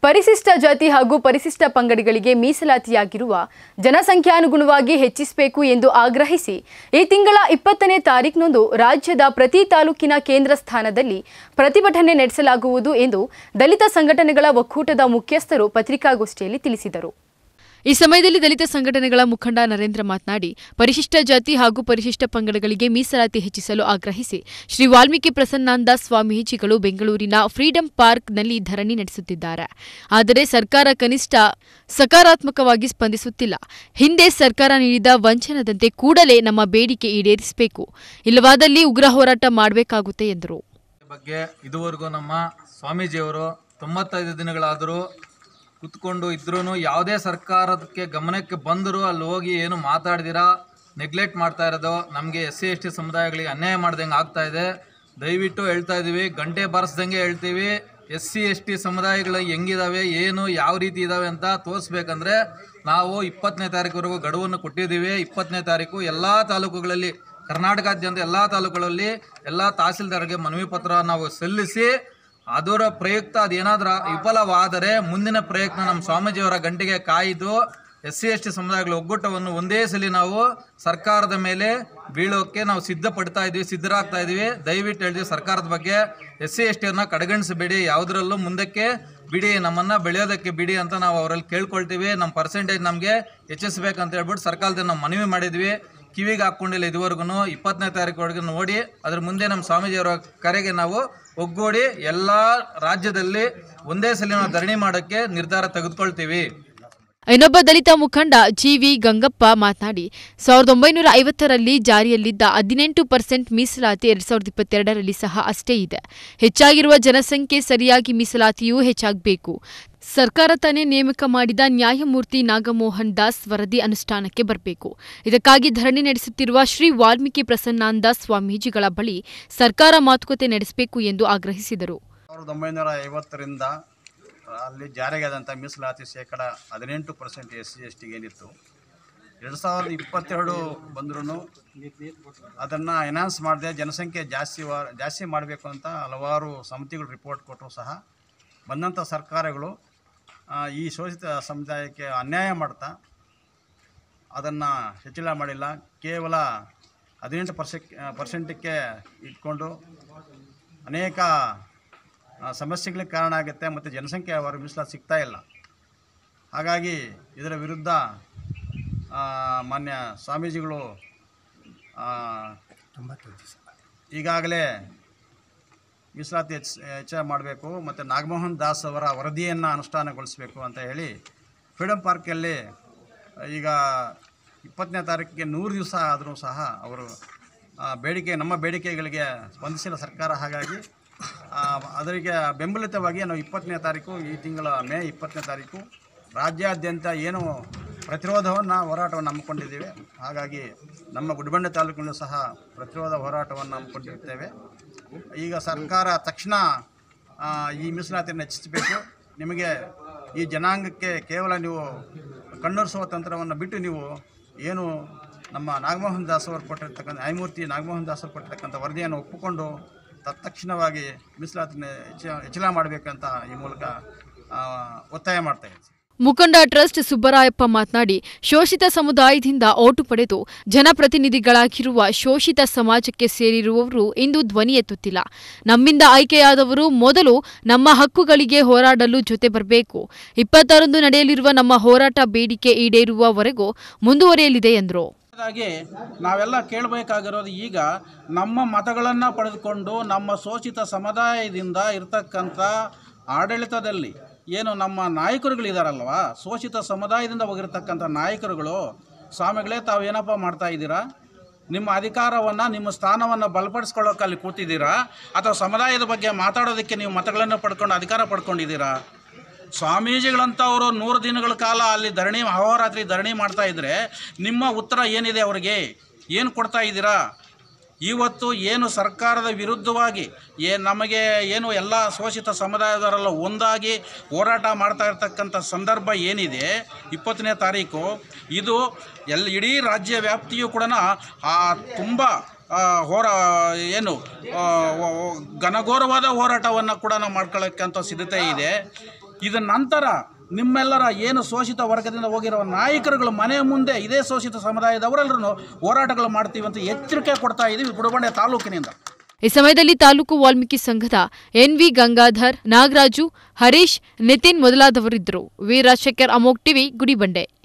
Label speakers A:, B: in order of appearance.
A: ಪರಿಶಿಷ್ಟ ಜಾತಿ ಹಾಗೂ ಪರಿಶಿಷ್ಟ ಪಂಗಡಗಳಿಗೆ ಮೀಸಲಾತಿಯಾಗಿರುವ ಜನಸಂಖ್ಯಾನುಗುಣವಾಗಿ ಹೆಚ್ಚಿಸಬೇಕು ಎಂದು ಆಗ್ರಹಿಸಿ ಈ ತಿಂಗಳ ಇಪ್ಪತ್ತನೇ ತಾರೀಕಿನಂದು ರಾಜ್ಯದ ಪ್ರತಿ ತಾಲೂಕಿನ ಕೇಂದ್ರ ಸ್ಥಾನದಲ್ಲಿ ಪ್ರತಿಭಟನೆ ನಡೆಸಲಾಗುವುದು ಎಂದು ದಲಿತ ಸಂಘಟನೆಗಳ ಒಕ್ಕೂಟದ ಮುಖ್ಯಸ್ಥರು ಪತ್ರಿಕಾಗೋಷ್ಠಿಯಲ್ಲಿ ತಿಳಿಸಿದರು ಈ ಸಮಯದಲ್ಲಿ ದಲಿತ ಸಂಘಟನೆಗಳ ಮುಖಂಡ ನರೇಂದ್ರ ಮಾತನಾಡಿ ಪರಿಶಿಷ್ಟ ಜಾತಿ ಹಾಗೂ ಪರಿಶಿಷ್ಟ ಪಂಗಡಗಳಿಗೆ ಮೀಸಲಾತಿ ಹೆಚ್ಚಿಸಲು ಆಗ್ರಹಿಸಿ ಶ್ರೀ ವಾಲ್ಮೀಕಿ ಪ್ರಸನ್ನಾನಂದ ಸ್ವಾಮೀಜಿಗಳು ಬೆಂಗಳೂರಿನ ಫ್ರೀಡಂ ಪಾರ್ಕ್ನಲ್ಲಿ ಧರಣಿ ನಡೆಸುತ್ತಿದ್ದಾರೆ ಆದರೆ ಸರ್ಕಾರ ಕನಿಷ್ಠ ಸಕಾರಾತ್ಮಕವಾಗಿ ಸ್ಪಂದಿಸುತ್ತಿಲ್ಲ ಹಿಂದೆ ಸರ್ಕಾರ ನೀಡಿದ ವಂಚನದಂತೆ ಕೂಡಲೇ ನಮ್ಮ ಬೇಡಿಕೆ ಈಡೇರಿಸಬೇಕು ಇಲ್ಲವಾದಲ್ಲಿ ಉಗ್ರ ಹೋರಾಟ ಮಾಡಬೇಕಾಗುತ್ತೆ ಎಂದರು
B: ಬಗ್ಗೆ ಇದುವರೆಗೂ ನಮ್ಮ ಸ್ವಾಮೀಜಿಯವರು ತೊಂಬತ್ತೈದು ದಿನಗಳಾದರೂ ಕುತ್ಕೊಂಡು ಇದ್ರೂ ಯಾವುದೇ ಸರ್ಕಾರಕ್ಕೆ ಗಮನಕ್ಕೆ ಬಂದರೂ ಅಲ್ಲಿ ಹೋಗಿ ಏನು ಮಾತಾಡ್ದಿರಾ ನೆಗ್ಲೆಕ್ಟ್ ಮಾಡ್ತಾ ಇರೋದು ನಮಗೆ ಎಸ್ ಸಿ ಎಸ್ ಟಿ ಸಮುದಾಯಗಳಿಗೆ ಅನ್ಯಾಯ ಮಾಡ್ದಂಗೆ ಆಗ್ತಾ ಇದೆ ದಯವಿಟ್ಟು ಹೇಳ್ತಾ ಇದ್ದೀವಿ ಗಂಟೆ ಬಾರಿಸ್ದಂಗೆ ಹೇಳ್ತೀವಿ ಎಸ್ ಸಿ ಎಸ್ ಟಿ ಸಮುದಾಯಗಳು ಹೆಂಗಿದಾವೆ ಏನು ಯಾವ ರೀತಿ ಇದಾವೆ ಅಂತ ತೋರಿಸ್ಬೇಕಂದ್ರೆ ನಾವು ಇಪ್ಪತ್ತನೇ ತಾರೀಕುವರೆಗೂ ಗಡುವನ್ನು ಕೊಟ್ಟಿದ್ದೀವಿ ಇಪ್ಪತ್ತನೇ ತಾರೀಕು ಎಲ್ಲ ತಾಲೂಕುಗಳಲ್ಲಿ ಕರ್ನಾಟಕಾದ್ಯಂತ ಎಲ್ಲ ತಾಲೂಕುಗಳಲ್ಲಿ ಎಲ್ಲ ತಹಸೀಲ್ದಾರ್ಗೆ ಮನವಿ ಪತ್ರ ನಾವು ಸಲ್ಲಿಸಿ ಅದರ ಪ್ರಯುಕ್ತ ಅದೇನಾದ್ರೂ ವಿಫಲವಾದರೆ ಮುಂದಿನ ಪ್ರಯತ್ನ ನಮ್ಮ ಸ್ವಾಮೀಜಿಯವರ ಗಂಟೆಗೆ ಕಾಯ್ದು ಎಸ್ ಸಿ ಎಸ್ ಟಿ ಸಮುದಾಯಗಳ ಒಗ್ಗೂಟವನ್ನು ಒಂದೇ ಸಲ ನಾವು ಸರ್ಕಾರದ ಮೇಲೆ ಬೀಳೋಕ್ಕೆ ನಾವು ಸಿದ್ಧ ಪಡ್ತಾ ಇದ್ವಿ ಸಿದ್ಧರಾಗ್ತಾ ಇದ್ವಿ ದಯವಿಟ್ಟು ಹೇಳ್ತೀವಿ ಸರ್ಕಾರದ ಬಗ್ಗೆ ಎಸ್ ಸಿ ಎಸ್ ಟಿಯನ್ನು ಕಡೆಗಣಿಸಬೇಡಿ ಯಾವುದರಲ್ಲೂ ಮುಂದಕ್ಕೆ ಬಿಡಿ ನಮ್ಮನ್ನು ಬೆಳೆಯೋದಕ್ಕೆ ಬಿಡಿ ಅಂತ ನಾವು ಅವರಲ್ಲಿ ಕೇಳ್ಕೊಳ್ತೀವಿ ನಮ್ಮ ಪರ್ಸೆಂಟೇಜ್ ನಮಗೆ ಹೆಚ್ಚಿಸ್ಬೇಕಂತ ಹೇಳ್ಬಿಟ್ಟು ಸರ್ಕಾರದಿಂದ ನಾವು ಮನವಿ ಮಾಡಿದ್ವಿ ಕಿವಿಗೆ ಹಾಕ್ಕೊಂಡಿಲ್ಲ ಇದುವರೆಗೂ ಇಪ್ಪತ್ತನೇ ತಾರೀಕು ನೋಡಿ ಅದ್ರ ಮುಂದೆ ನಮ್ಮ ಸ್ವಾಮೀಜಿಯವರ ಕರೆಗೆ ನಾವು ಒಗ್ಗೂಡಿ ಎಲ್ಲ ರಾಜ್ಯದಲ್ಲಿ ಒಂದೇ ಸಲ ನಾವು ಧರಣಿ ಮಾಡೋಕ್ಕೆ ನಿರ್ಧಾರ ತೆಗೆದುಕೊಳ್ತೀವಿ
A: ಇನ್ನೊಬ್ಬ ದಲಿತ ಮುಖಂಡ ಜಿವಿ ಗಂಗಪ್ಪ ಮಾತನಾಡಿ ಸಾವಿರದ ಒಂಬೈನೂರ ಐವತ್ತರಲ್ಲಿ ಜಾರಿಯಲ್ಲಿದ್ದ ಹದಿನೆಂಟು ಪರ್ಸೆಂಟ್ ಮೀಸಲಾತಿ ಎರಡ್ ಸಾವಿರದ ಇಪ್ಪತ್ತೆರಡರಲ್ಲಿ ಸಹ ಅಷ್ಟೇ ಇದೆ ಹೆಚ್ಚಾಗಿರುವ ಜನಸಂಖ್ಯೆ ಸರಿಯಾಗಿ ಮೀಸಲಾತಿಯೂ ಹೆಚ್ಚಾಗಬೇಕು ಸರ್ಕಾರ ತಾನೇ ನೇಮಕ ಮಾಡಿದ ನ್ಯಾಯಮೂರ್ತಿ ನಾಗಮೋಹನ್ ದಾಸ್ ವರದಿ ಅನುಷ್ಠಾನಕ್ಕೆ ಬರಬೇಕು ಇದಕ್ಕಾಗಿ ಧರಣಿ ನಡೆಸುತ್ತಿರುವ ಶ್ರೀ ವಾಲ್ಮೀಕಿ ಪ್ರಸನ್ನಾನಂದ ಸ್ವಾಮೀಜಿಗಳ ಬಳಿ ಸರ್ಕಾರ ಮಾತುಕತೆ ನಡೆಸಬೇಕು ಎಂದು ಆಗ್ರಹಿಸಿದರು
C: ಸಾವಿರದ ಒಂಬೈನೂರ ಐವತ್ತರಿಂದ ಅಲ್ಲಿ ಜಾರಿಗಾದಂಥ ಮೀಸಲಾತಿ ಶೇಕಡ ಹದಿನೆಂಟು ಪರ್ಸೆಂಟ್ ಎಸ್ ಸಿ ಎಸ್ ಟಿಗೆ ಏನಿತ್ತು ಎರಡು ಸಾವಿರದ ಇಪ್ಪತ್ತೆರಡು ಬಂದ್ರೂ ಅದನ್ನು ಎನ್ಹಾನ್ಸ್ ಮಾಡದೆ ಜನಸಂಖ್ಯೆ ಜಾಸ್ತಿ ವಾ ಜಾಸ್ತಿ ಮಾಡಬೇಕು ಅಂತ ಹಲವಾರು ಸಮಿತಿಗಳು ರಿಪೋರ್ಟ್ ಕೊಟ್ಟರು ಸಹ ಬಂದಂಥ ಸರ್ಕಾರಗಳು ಆ, ಈ ಶೋಷಿತ ಸಮುದಾಯಕ್ಕೆ ಅನ್ಯಾಯ ಮಾಡ್ತಾ ಅದನ್ನು ಹೆಚ್ಚಳ ಮಾಡಿಲ್ಲ ಕೇವಲ ಹದಿನೆಂಟು ಪರ್ಸೆಂಟ್ ಪರ್ಸೆಂಟಕ್ಕೆ ಇಟ್ಕೊಂಡು ಅನೇಕ ಆ, ಸಮಸ್ಯೆಗಳಿಗೆ ಕಾರಣ ಆಗುತ್ತೆ ಮತ್ತು ಜನಸಂಖ್ಯೆ ಅವರ ಮೀಸಲಾತಿ ಸಿಗ್ತಾ ಇಲ್ಲ ಹಾಗಾಗಿ ಇದರ ವಿರುದ್ಧ ಆ, ಮಾನ್ಯ ಸ್ವಾಮೀಜಿಗಳು ಆ, ಈಗಾಗಲೇ ಮೀಸಲಾತಿ ಹೆಚ್ಚ ಹೆಚ್ಚಳ ಮಾಡಬೇಕು ಮತ್ತು ನಾಗಮೋಹನ್ ದಾಸ್ ಅವರ ವರದಿಯನ್ನು ಅನುಷ್ಠಾನಗೊಳಿಸಬೇಕು ಅಂತ ಹೇಳಿ ಫ್ರೀಡಮ್ ಪಾರ್ಕಲ್ಲಿ ಈಗ ಇಪ್ಪತ್ತನೇ ತಾರೀಕಿಗೆ ನೂರು ದಿವಸ ಆದರೂ ಸಹ ಅವರು ಆ, ಬೇಡಿಕೆ ನಮ್ಮ ಬೇಡಿಕೆಗಳಿಗೆ ಸ್ಪಂದಿಸಿಲ್ಲ ಸರ್ಕಾರ ಹಾಗಾಗಿ ಆ, ಅದರಿಗೆ ಬೆಂಬಲಿತವಾಗಿ ನಾವು ಇಪ್ಪತ್ತನೇ ತಾರೀಕು ಈ ತಿಂಗಳ ಮೇ ಇಪ್ಪತ್ತನೇ ತಾರೀಕು ರಾಜ್ಯಾದ್ಯಂತ ಏನು ಪ್ರತಿರೋಧವನ್ನು ಹೋರಾಟವನ್ನು ಹಮ್ಮಿಕೊಂಡಿದ್ದೇವೆ ಹಾಗಾಗಿ ನಮ್ಮ ಗುಡಿಬಂಡೆ ತಾಲೂಕಿನಲ್ಲೂ ಸಹ ಪ್ರತಿರೋಧ ಹೋರಾಟವನ್ನು ಹಮ್ಮಿಕೊಂಡಿರ್ತೇವೆ ಈಗ ಸರ್ಕಾರ ತಕ್ಷಣ ಆ, ಈ ಮೀಸಲಾತಿಯನ್ನು ಹೆಚ್ಚಿಸಬೇಕು ನಿಮಗೆ ಈ ಜನಾಂಗಕ್ಕೆ ಕೇವಲ ನೀವು ಕಣ್ಣೊರೆಸುವ ತಂತ್ರವನ್ನು ಬಿಟ್ಟು ನೀವು ಏನು ನಮ್ಮ ನಾಗಮೋಹನ್ ದಾಸ್ ಅವರು ಕೊಟ್ಟಿರ್ತಕ್ಕಂಥ ನ್ಯಾಯಮೂರ್ತಿ ನಾಗಮೋಹನ್ ದಾಸ್ ಅವರು ಕೊಟ್ಟಿರ್ತಕ್ಕಂಥ ವರದಿಯನ್ನು ಒಪ್ಪಿಕೊಂಡು ತತ್ಕ್ಷಣವಾಗಿ ಮೀಸಲಾತಿನ ಹೆಚ್ಚ ಹೆಚ್ಚಳ ಮಾಡಬೇಕಂತ ಈ ಮೂಲಕ ಆ, ಒತ್ತಾಯ ಮಾಡ್ತಾ ಇದ್ದೀವಿ
A: ಮುಖಂಡ ಟ್ರಸ್ಟ್ ಸುಬ್ಬರಾಯಪ್ಪ ಮಾತನಾಡಿ ಶೋಷಿತ ಸಮುದಾಯದಿಂದ ಓಟು ಪಡೆದು ಜನಪ್ರತಿನಿಧಿಗಳಾಗಿರುವ ಶೋಷಿತ ಸಮಾಜಕ್ಕೆ ಸೇರಿರುವವರು ಇಂದು ಧ್ವನಿ ಎತ್ತುತ್ತಿಲ್ಲ ನಮ್ಮಿಂದ ಆಯ್ಕೆಯಾದವರು ಮೊದಲು ನಮ್ಮ ಹಕ್ಕುಗಳಿಗೆ ಹೋರಾಡಲು ಜೊತೆ ಬರಬೇಕು ಇಪ್ಪತ್ತಾರಂದು ನಡೆಯಲಿರುವ ನಮ್ಮ ಹೋರಾಟ ಬೇಡಿಕೆ ಈಡೇರುವವರೆಗೂ ಮುಂದುವರಿಯಲಿದೆ ಎಂದರು
D: ಹಾಗಾಗಿ ನಾವೆಲ್ಲ ಕೇಳಬೇಕಾಗಿರೋದು ಈಗ ನಮ್ಮ ಮತಗಳನ್ನು ಪಡೆದುಕೊಂಡು ನಮ್ಮ ಶೋಷಿತ ಸಮುದಾಯದಿಂದ ಇರತಕ್ಕಂಥ ಆಡಳಿತದಲ್ಲಿ ಏನು ನಮ್ಮ ನಾಯಕರುಗಳಿದಾರಲ್ವ ಶೋಷಿತ ಸಮುದಾಯದಿಂದ ಹೋಗಿರ್ತಕ್ಕಂಥ ನಾಯಕರುಗಳು ಸ್ವಾಮಿಗಳೇ ತಾವು ಏನಪ್ಪ ಮಾಡ್ತಾ ಇದ್ದೀರಾ ನಿಮ್ಮ ಅಧಿಕಾರವನ್ನು ನಿಮ್ಮ ಸ್ಥಾನವನ್ನು ಬಲಪಡಿಸ್ಕೊಳ್ಳೋಕೆ ಅಲ್ಲಿ ಕೂತಿದ್ದೀರಾ ಅಥವಾ ಸಮುದಾಯದ ಬಗ್ಗೆ ಮಾತಾಡೋದಕ್ಕೆ ನೀವು ಮತಗಳನ್ನು ಪಡ್ಕೊಂಡು ಅಧಿಕಾರ ಪಡ್ಕೊಂಡಿದ್ದೀರಾ ಸ್ವಾಮೀಜಿಗಳಂಥವರು ನೂರು ದಿನಗಳ ಕಾಲ ಅಲ್ಲಿ ಧರಣಿ ಅಹೋರಾತ್ರಿ ಧರಣಿ ಮಾಡ್ತಾ ಇದ್ದರೆ ನಿಮ್ಮ ಉತ್ತರ ಏನಿದೆ ಅವರಿಗೆ ಏನು ಕೊಡ್ತಾ ಇದ್ದೀರಾ ಇವತ್ತು ಏನು ಸರ್ಕಾರದ ವಿರುದ್ಧವಾಗಿ ಏ ನಮಗೆ ಏನು ಎಲ್ಲ ಶೋಷಿತ ಸಮುದಾಯದವರೆಲ್ಲ ಒಂದಾಗಿ ಹೋರಾಟ ಮಾಡ್ತಾ ಇರ್ತಕ್ಕಂಥ ಸಂದರ್ಭ ಏನಿದೆ ಇಪ್ಪತ್ತನೇ ತಾರೀಕು ಇದು ಎಲ್ಲ ಇಡೀ ರಾಜ್ಯ ವ್ಯಾಪ್ತಿಯೂ ಕೂಡ ತುಂಬ ಹೋರ ಏನು ಆ, ವ- ವ- ಘನಘೋರವಾದ ಹೋರಾಟವನ್ನು ಕೂಡ ನಾವು ಮಾಡ್ಕೊಳ್ಳೋಕ್ಕಂಥ ಸಿದ್ಧತೆ ಇದೆ ಇದರ ನಂತರ ನಿಮ್ಮೆಲ್ಲರ ಏನು ಶೋಷಿತ ವರ್ಗದಿಂದ ಹೋಗಿರೋ ನಾಯಕರುಗಳು ಮನೆ ಮುಂದೆ ಇದೇ ಶೋಷಿತ ಸಮುದಾಯದವರೆಲ್ಲರೂ ಹೋರಾಟಗಳು ಮಾಡ್ತೀವಿ ಅಂತ ಎಚ್ಚರಿಕೆ ಕೊಡ್ತಾ ಇದ್ದೀವಿ ಗುಡಬಂಡೆ ತಾಲೂಕಿನಿಂದ
A: ಈ ಸಮಯದಲ್ಲಿ ತಾಲೂಕು ವಾಲ್ಮೀಕಿ ಸಂಘದ ಎನ್ವಿ ಗಂಗಾಧರ್ ನಾಗರಾಜು ಹರೀಶ್ ನಿತಿನ್ ಮೊದಲಾದವರಿದ್ದರು ವಿ ರಾಜಶೇಖರ್ ಅಮೋಕ್ ಟಿವಿ ಗುಡಿಬಂಡೆ